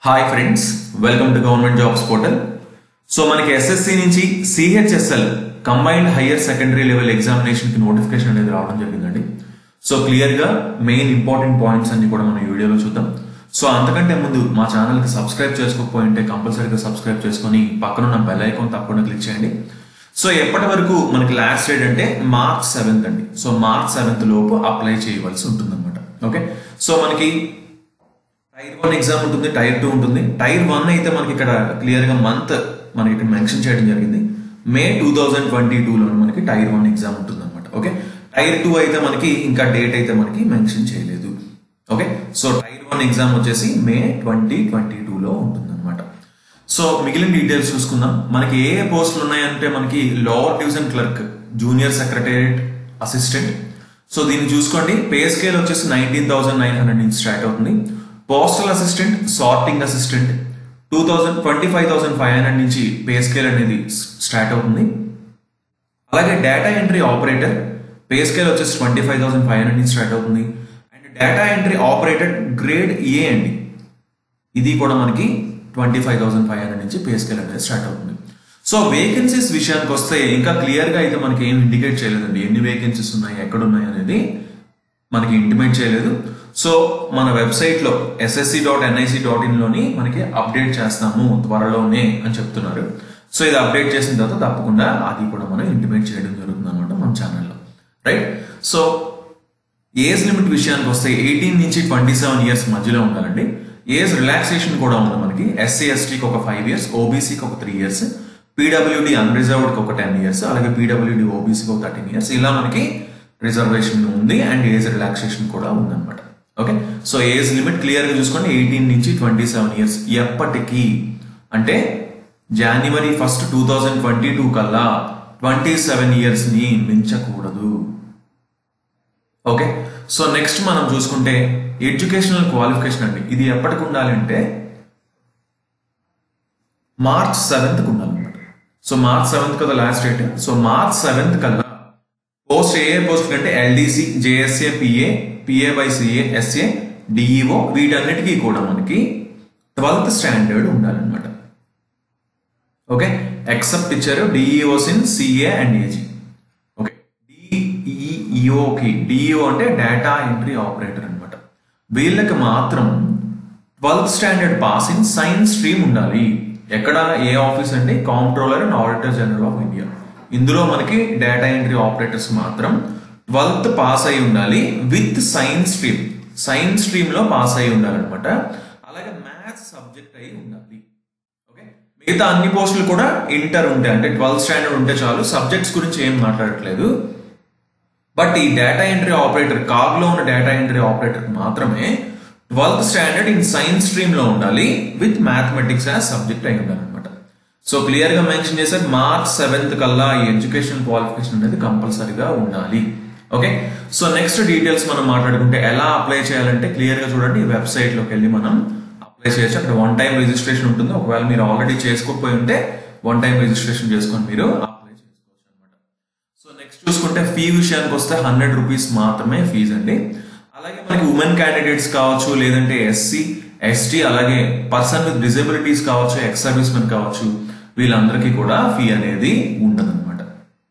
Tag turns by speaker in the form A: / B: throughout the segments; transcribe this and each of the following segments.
A: hi friends welcome to government jobs portal so మనకి SSC నుంచి CHSL combined higher secondary level examination కి notification అనేది రావడం జరిగిందండి సో క్లియర్ గా మెయిన్ ఇంపార్టెంట్ పాయింట్స్ అన్ని కూడా మనం ఈ వీడియోలో చూద్దాం సో అంతకంటే ముందు మా ఛానల్ కి సబ్స్క్రైబ్ చేసుకోకపోయి ఉంటే కంపల్సరీగా సబ్స్క్రైబ్ చేసుకొని పక్కన ఉన్న బెల్ ఐకాన్ తప్పకుండా క్లిక్ చేయండి సో ఎప్పటి వరకు మనకి లాస్ట్ డేట్ అంటే మార్చ్ సెవెంత్ అండి సో మార్చ్ సెవెంత్ లోపు అప్లై చేయవలసి ఉంటుంది అనమాట ఓకే సో మనకి టైర్ వన్ ఎగ్జామ్ ఉంటుంది టైర్ టూ ఉంటుంది టైర్ వన్ అయితే మనకి ఇక్కడ క్లియర్ గా మంత్ మనకి ఇక్కడ మెన్షన్ చేయడం జరిగింది మే టూ థౌజండ్ ట్వంటీ టూలో మనకి టైర్ వన్ ఎగ్జామ్ ఉంటుంది అనమాట ఓకే టైర్ టూ అయితే మనకి ఇంకా డేట్ అయితే మనకి మెన్షన్ చేయలేదు okay so tier one exam వచ్చేసి మే ట్వంటీ ట్వంటీ టూలో ఉంటుంది అనమాట సో మిగిలిన డీటెయిల్స్ చూసుకుందాం మనకి ఏ ఏ పోస్టులు ఉన్నాయంటే మనకి lower division clerk junior secretariat assistant so దీన్ని చూసుకోండి పే స్కేల్ వచ్చేసి నైన్టీన్ థౌసండ్ నైన్ హండ్రెడ్ నుంచి స్టార్ట్ అవుతుంది postal assistant sorting assistant two thousand twenty five thousand five hundred నుంచి పే స్కేల్ అనేది స్టార్ట్ అవుతుంది అలాగే data entry operator pay scale వచ్చేసి twenty five thousand five hundred నుంచి start అవుతుంది and data entry operator grade A అండి ఇది కూడా మనకి twenty five thousand five hundred నుంచి పే స్కేల్ అనేది స్టార్ట్ అవుతుంది సో వేకెన్సీస్ విషయానికి వస్తే ఇంకా క్లియర్ గా అయితే మనకి ఏం ఇండికేట్ చేయలేదండి ఎన్ని వేకెన్సీస్ ఉన్నాయి ఎక్కడ ఉన్నాయి అనేది మనకి ఇంటిమేట్ చేయలేదు సో మన వెబ్సైట్ లో SSC dot NIC dot in లోని మనకి అప్డేట్ చేస్తాము త్వరలోనే అని చెప్తున్నారు సో ఇది అప్డేట్ చేసిన తర్వాత తప్పకుండా అది కూడా మనం ఇంటిమేట్ చేయడం జరుగుతుంది అనమాట మన ఛానల్లో రైట్ సో ఏజ్ లిమిట్ విషయానికి వస్తే ఎయిటీన్ నుంచి ట్వంటీ సెవెన్ ఇయర్స్ మధ్యలో ఉండాలండి ఏజ్ రిలాక్సేషన్ కూడా ఉంది మనకి ఎస్సీ ఎస్టీకి ఒక ఫైవ్ ఇయర్స్ ఓబీసీకి ఒక త్రీ ఇయర్స్ పీడబ్ల్యూడి అన్రిజర్వ్డ్కి ఒక టెన్ ఇయర్స్ అలాగే పీడబ్ల్యూడి ఓబీసీకి ఒక థర్టీన్ ఇయర్స్ ఇలా మనకి రిజర్వేషన్ ఉంది అండ్ ఏజ్ రిలాక్సేషన్ కూడా ఉందన్నమాట okay so age limit clear గా చూసుకోండి ఎయిటీన్ నుంచి ట్వంటీ సెవెన్ ఇయర్స్ ఎప్పటికీ అంటే January first two thousand twenty two కల్లా ట్వంటీ సెవెన్ ఇయర్స్ ని మించకూడదు ఓకే సో నెక్స్ట్ మనం చూసుకుంటే ఎడ్యుకేషనల్ క్వాలిఫికేషన్ అండి ఇది ఎప్పటికి ఉండాలి అంటే మార్చ్ సెవెంత్ ఉండాలన్నమాట సో మార్చ్ సెవెంత్ కదా last date so March seventh కల్లా పోస్ట్ ఏ పోస్ట్ కంటే LDC JSA PA PA by CA SA DEO వీటన్నిటికీ కూడా మనకి ట్వెల్త్ స్టాండర్డ్ ఉండాలన్నమాట ఓకే ఎక్సెప్ట్ ఇచ్చారు DEOs in CA and AG okay డిఈఓకి డిఈఓ అంటే డేటా ఎంట్రీ ఆపరేటర్ అనమాట వీళ్ళకి మాత్రం twelfth standard pass in science stream ఉండాలి ఎక్కడ ఏ ఆఫీస్ అంటే comptroller and auditor general of India ఇందులో మనకి డేటా ఎంట్రీ ఆపరేటర్స్ మాత్రం ట్వెల్త్ పాస్ అయి ఉండాలి with science stream science stream లో పాస్ అయి ఉండాలన్నమాట అలాగే మ్యాథ్స్ సబ్జెక్ట్ అయి ఉండాలి ఓకే మిగతా అన్ని పోస్టులు కూడా ఇంటర్ ఉంటాయి అంటే ట్వెల్త్ స్టాండర్డ్ ఉంటే చాలు సబ్జెక్ట్స్ గురించి ఏం మాట్లాడట్లేదు బట్ ఈ డేటా ఎంట్రీ ఆపరేటర్ కార్లో ఉన్న డేటా ఎంట్రీ ఆపరేటర్ మాత్రమే twelfth standard in science stream లో ఉండాలి విత్ మ్యాథమెటిక్స్ యాజ్ సబ్జెక్ట్ అయి ఉండాలన్నమాట సో క్లియర్ గా మెన్షన్ చేశారు మార్చ్ సెవెంత్ కల్లా ఈ ఎడ్యుకేషన్ క్వాలిఫికేషన్ అనేది కంపల్సరీగా ఉండాలి ఓకే సో నెక్స్ట్ డీటెయిల్స్ మనం మాట్లాడుకుంటే ఎలా అప్లై చేయాలంటే క్లియర్ గా చూడండి ఈ వెబ్సైట్ లోకి వెళ్ళి మనం అప్లై చేయొచ్చు అక్కడ వన్ టైం రిజిస్ట్రేషన్ ఉంటుంది ఒకవేళ మీరు ఆల్రెడీ చేసుకోకపోయి ఉంటే వన్ టైం రిజిస్ట్రేషన్ చేసుకొని మీరు అప్లై చేసుకోవచ్చు అనమాట సో నెక్స్ట్ చూసుకుంటే ఫీ విషయానికి వస్తే హండ్రెడ్ రూపీస్ మాత్రమే ఫీజు అండి అలాగే మనకి ఉమెన్ క్యాండిడేట్స్ కావచ్చు లేదంటే ఎస్సీ ఎస్టీ అలాగే పర్సన్ విత్ డిజబిలిటీస్ కావచ్చు ఎక్స్ సర్వీస్ మెన్ కావచ్చు వీళ్ళందరికీ కూడా ఫీ అనేది ఉంటదన్నమాట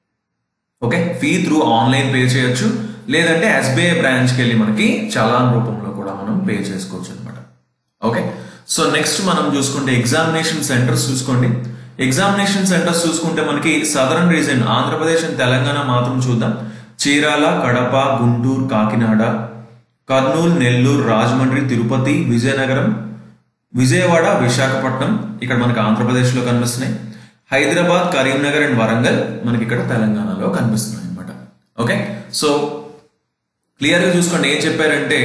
A: okay fee through online pay చేయొచ్చు లేదంటే ఎస్బీఐ బ్రాంచ్కి వెళ్ళి మనకి చలాన్ రూపంలో కూడా మనం పే చేసుకోవచ్చు అనమాట ఓకే సో నెక్స్ట్ మనం చూసుకుంటే ఎగ్జామినేషన్ సెంటర్స్ చూసుకోండి ఎగ్జామినేషన్ సెంటర్స్ చూసుకుంటే మనకి southern region Andhra Pradesh and Telangana మాత్రం చూద్దాం చీరాల కడప గుంటూరు కాకినాడ కర్నూలు నెల్లూరు రాజమండ్రి తిరుపతి విజయనగరం విజయవాడ విశాఖపట్నం ఇక్కడ మనకి ఆంధ్రప్రదేశ్లో కనిపిస్తున్నాయి హైదరాబాద్ కరీంనగర్ అండ్ వరంగల్ మనకి ఇక్కడ తెలంగాణలో కనిపిస్తున్నాయి అనమాట ఓకే సో క్లియర్గా చూసుకోండి ఏం చెప్పారంటే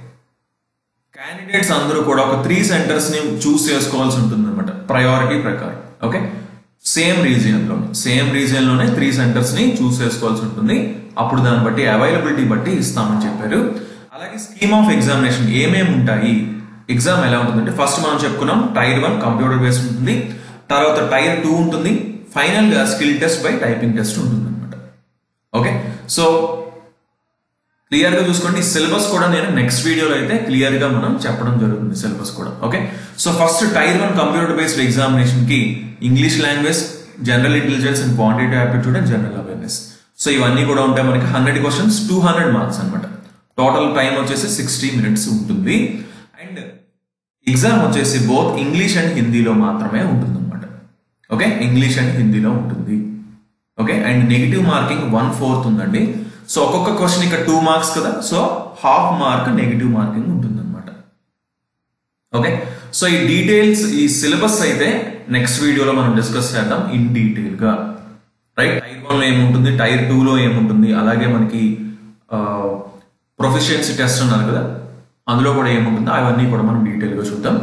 A: క్యాండిడేట్స్ అందరూ కూడా ఒక త్రీ సెంటర్స్ ని చూస్ చేసుకోవాల్సి ఉంటుంది అనమాట ప్రయారిటీ ప్రకారం ఓకే సేమ్ రీజియన్ లోనే సేమ్ రీజియన్ లోనే త్రీ సెంటర్స్ ని చూస్ చేసుకోవాల్సి ఉంటుంది అప్పుడు దాన్ని బట్టి అవైలబిలిటీ బట్టి ఇస్తామని చెప్పారు అలాగే స్కీమ్ ఆఫ్ ఎగ్జామినేషన్ ఏమేమి ఉంటాయి ఎగ్జామ్ ఎలా ఉంటుందంటే ఫస్ట్ మనం చెప్పుకున్నాం టైర్ వన్ కంప్యూటర్ బేస్డ్ ఉంటుంది తర్వాత టైర్ టూ ఉంటుంది ఫైనల్ గా skill test by typing test ఉంటుంది అనమాట ఓకే సో క్లియర్ గా చూసుకోండి సిలబస్ కూడా నేను నెక్స్ట్ వీడియోలో అయితే క్లియర్ గా మనం చెప్పడం జరుగుతుంది సిలబస్ కూడా okay so first tier one computer based examination కి English language general intelligence and quantity aptitude and general awareness so ఇవన్నీ కూడా ఉంటాయి మనకి hundred questions two hundred marks అనమాట టోటల్ టైం వచ్చేసి సిక్స్టీ మినిట్స్ ఉంటుంది అండ్ ఎగ్జామ్ వచ్చేసి బోత్ ఇంగ్లీష్ అండ్ హిందీలో మాత్రమే ఉంటుంది అనమాట ఓకే ఇంగ్లీష్ అండ్ హిందీలో ఉంటుంది okay and negative marking one fourth ఉందండి సో ఒక్కొక్క క్వశ్చన్ ఇక్కడ టూ మార్క్స్ కదా so half mark negative marking ఉంటుంది అనమాట ఓకే సో ఈ డీటెయిల్స్ ఈ సిలబస్ అయితే నెక్స్ట్ వీడియోలో మనం డిస్కస్ చేద్దాం ఇన్ డీటెయిల్ గా రైట్ టైర్ వన్ లో ఏముంటుంది టైర్ టూ లో ఏముంటుంది అలాగే మనకి ప్రొఫిషియన్సీ టెస్ట్ అన్నారు కదా అందులో కూడా ఏముంటుందో అవన్నీ కూడా మనం డీటెయిల్ గా చూద్దాం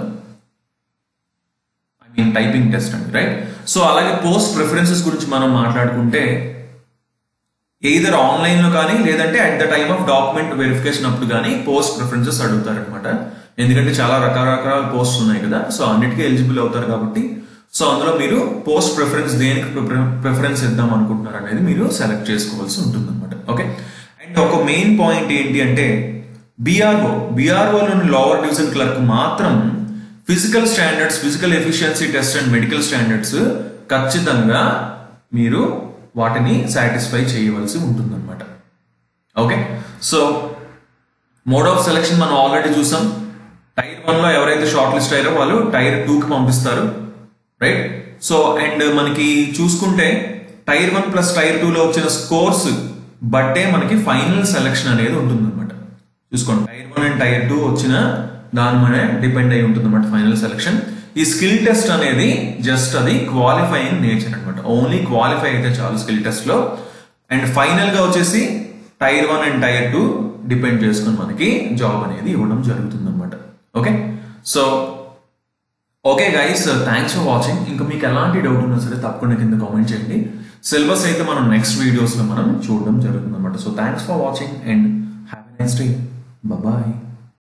A: ఐ మీన్ టైపింగ్ టెస్ట్ అండి రైట్ సో అలాగే పోస్ట్ ప్రిఫరెన్సెస్ గురించి మనం మాట్లాడుకుంటే ఎయిదర్ ఆన్లైన్ లో కానీ లేదంటే at the time of document verification అప్పుడు కానీ పోస్ట్ ప్రిఫరెన్సెస్ అడుగుతారనమాట ఎందుకంటే చాలా రకరకాల పోస్ట్ ఉన్నాయి కదా సో అన్నిటికీ ఎలిజిబుల్ అవుతారు కాబట్టి సో అందులో మీరు పోస్ట్ ప్రిఫరెన్స్ దేనికి ప్రిఫరెన్స్ ఇద్దాం అనుకుంటున్నారు అనేది మీరు సెలెక్ట్ చేసుకోవాల్సి ఉంటుంది అనమాట ఓకే అండ్ ఒక మెయిన్ పాయింట్ ఏంటి అంటే బీఆర్ఓ బీఆర్ఓలోని లోవర్ డివిజన్ క్లర్క్ మాత్రం physical standards physical efficiency test and medical standards ఖచ్చితంగా మీరు వాటిని సాటిస్ఫై చేయవలసి ఉంటుందన్నమాట okay so mode of selection మనం ఆల్రెడీ చూసాం టైర్ వన్ లో ఎవరైతే షార్ట్ లిస్ట్ అయ్యారో వాళ్ళు టైర్ టూ కి పంపిస్తారు రైట్ సో అండ్ మనకి చూసుకుంటే tier one plus tier two లో వచ్చిన స్కోర్స్ బట్టే మనకి ఫైనల్ సెలెక్షన్ అనేది ఉంటుందన్నమాట చూసుకోండి tier one and tier two వచ్చిన దాని మీద డిపెండ్ అయి ఉంటుంది అనమాట ఫైనల్ సెలెక్షన్ ఈ స్కిల్ టెస్ట్ అనేది జస్ట్ అది క్వాలిఫైయింగ్ నేచర్ అనమాట ఓన్లీ క్వాలిఫై అయితే చాలు స్కిల్ టెస్ట్ లో అండ్ ఫైనల్ గా వచ్చేసి tier one and tier two depend చేసుకుని మనకి జాబ్ అనేది ఇవ్వడం జరుగుతుంది అనమాట okay so okay guys thanks for watching ఇంకా మీకు ఎలాంటి డౌట్ ఉన్నా సరే తప్పకుండా కింద కామెంట్ చేయండి సిలబస్ అయితే మనం నెక్స్ట్ వీడియోస్ లో మనం చూడడం జరుగుతుంది అనమాట so thanks for watching and have a nice day bye